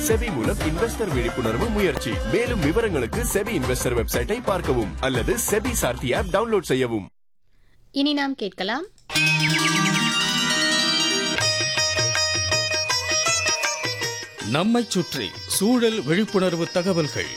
SEBI மூலம் investor விழிப்புணர்வு முயற்சி மேலும் விவரங்களுக்கு செபி இன்வெஸ்டர் வெப்சைட்டை பார்க்கவும் அல்லது செபி சார்த்தி ஆப் டவுன்லோட் செய்யவும் இனி நாம் கேட்கலாம் நம்மைச் சுற்றி சூழல் விழிப்புணர்வு தகவல்கள்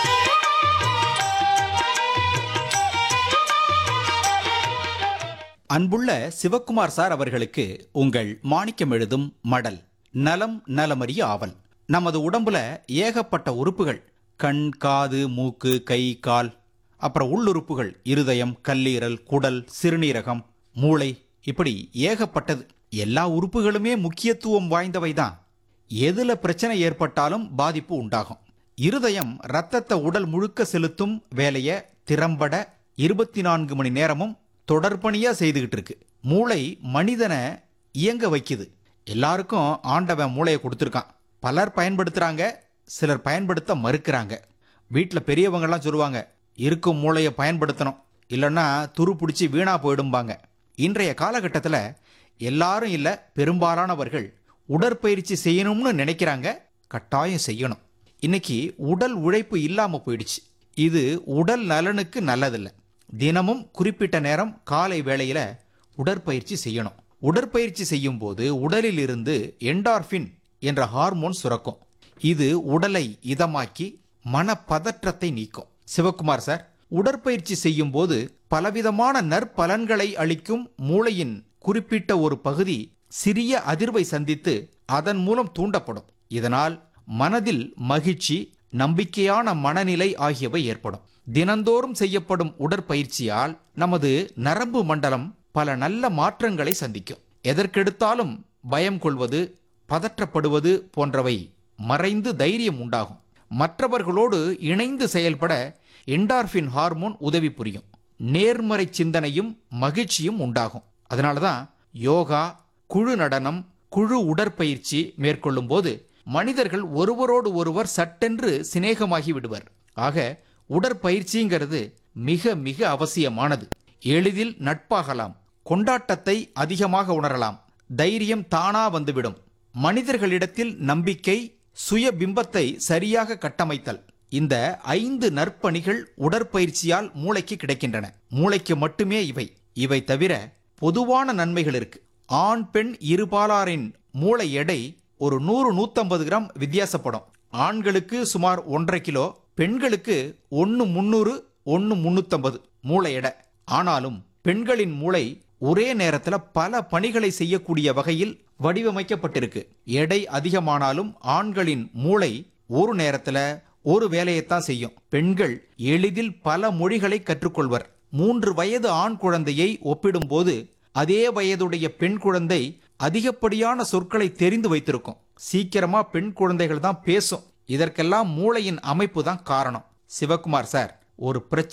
அன்புள்ள சிவக்குமார் சார் அவர்களுக்கு உங்கள் மாணிக்கம் எழுதும் மடல் நலம் நலமறிய ஆவல் நமது உடம்புல ஏகப்பட்ட உறுப்புகள் கண் காது மூக்கு கை கால் அப்புறம் உள்ளுறுப்புகள் இருதயம் கல்லீரல் குடல் சிறுநீரகம் மூளை இப்படி ஏகப்பட்டது எல்லா உறுப்புகளுமே முக்கியத்துவம் வாய்ந்தவை தான் எதுல பிரச்சனை ஏற்பட்டாலும் பாதிப்பு உண்டாகும் இருதயம் ரத்தத்தை உடல் முழுக்க செலுத்தும் வேலையை திறம்பட இருபத்தி நான்கு மணி நேரமும் தொடர்பணியா செய்துகிட்டு இருக்கு மூளை மனிதனை இயங்க வைக்குது எல்லாருக்கும் ஆண்டவன் மூளையை கொடுத்துருக்கான் பலர் பயன்படுத்துறாங்க சிலர் பயன்படுத்த மறுக்கிறாங்க வீட்டில் பெரியவங்கெல்லாம் சொல்லுவாங்க இருக்கும் மூளையை பயன்படுத்தணும் இல்லைன்னா துரு பிடிச்சி வீணா போயிடும்பாங்க இன்றைய காலகட்டத்தில் எல்லாரும் இல்லை பெரும்பாலானவர்கள் உடற்பயிற்சி செய்யணும்னு நினைக்கிறாங்க கட்டாயம் செய்யணும் இன்னைக்கு உடல் உழைப்பு இல்லாம போயிடுச்சு இது உடல் நலனுக்கு நல்லதில்லை தினமும் குறிப்பிட்ட நேரம் காலை வேளையில உடற்பயிற்சி செய்யணும் உடற்பயிற்சி செய்யும் போது உடலில் இருந்து என்டார்பின் என்ற ஹார்மோன் சுரக்கும் இது உடலை இதமாக்கி மனப்பதற்றத்தை நீக்கும் சிவகுமார் சார் உடற்பயிற்சி செய்யும் போது பலவிதமான நற்பலன்களை அளிக்கும் மூளையின் குறிப்பிட்ட ஒரு பகுதி சிறிய அதிர்வை சந்தித்து அதன் மூலம் தூண்டப்படும் இதனால் மனதில் மகிழ்ச்சி நம்பிக்கையான மனநிலை ஆகியவை ஏற்படும் தினந்தோறும் செய்யப்படும் உடற்பயிற்சியால் நமது நரம்பு மண்டலம் பல நல்ல மாற்றங்களை சந்திக்கும் எதற்கெடுத்தாலும் பயம் கொள்வது பதற்றப்படுவது போன்றவை மறைந்து தைரியம் உண்டாகும் மற்றவர்களோடு இணைந்து செயல்பட என்டார்பின் ஹார்மோன் உதவி புரியும் நேர்மறை சிந்தனையும் மகிழ்ச்சியும் உண்டாகும் அதனால தான் யோகா குழு நடனம் குழு உடற்பயிற்சி மேற்கொள்ளும் போது மனிதர்கள் ஒருவரோடு ஒருவர் சட்டென்று சிநேகமாகி விடுவர் ஆக உடற்பயிற்சிங்கிறது மிக மிக அவசியமானது எளிதில் நட்பாகலாம் கொண்டாட்டத்தை அதிகமாக உணரலாம் தைரியம் தானா வந்துவிடும் மனிதர்களிடத்தில் நம்பிக்கை சுய பிம்பத்தை சரியாக கட்டமைத்தல் இந்த ஐந்து நற்பணிகள் உடற்பயிற்சியால் மூளைக்கு கிடைக்கின்றன மூளைக்கு மட்டுமே இவை இவை தவிர பொதுவான நன்மைகள் இருக்கு ஆண் பெண் இருபாலாரின் மூளை எடை ஒரு நூறு நூத்தம்பது கிராம் வித்தியாசப்படும் ஆண்களுக்கு சுமார் ஒன்றரை கிலோ பெண்களுக்கு ஒன்று முந்நூறு ஒன்று முன்னூத்தம்பது மூளை எடை ஆனாலும் பெண்களின் மூளை ஒரே நேரத்தில் பல பணிகளை செய்யக்கூடிய வகையில் வடிவமைக்கப்பட்டிருக்கு எடை அதிகமானாலும் ஆண்களின் மூளை ஒரு நேரத்தில் ஒரு வேலையைத்தான் செய்யும் பெண்கள் எளிதில் பல மொழிகளை கற்றுக்கொள்வர் மூன்று வயது ஆண் குழந்தையை ஒப்பிடும்போது அதே வயதுடைய பெண் குழந்தை அதிகப்படியான சொற்களை தெரிந்து வைத்திருக்கும் சீக்கிரமா பெண் குழந்தைகள் தான் பேசும் இதற்கெல்லாம் மூளையின் அமைப்பு தான் காரணம் சிவகுமார் சார் ஒரு பிரச்சனை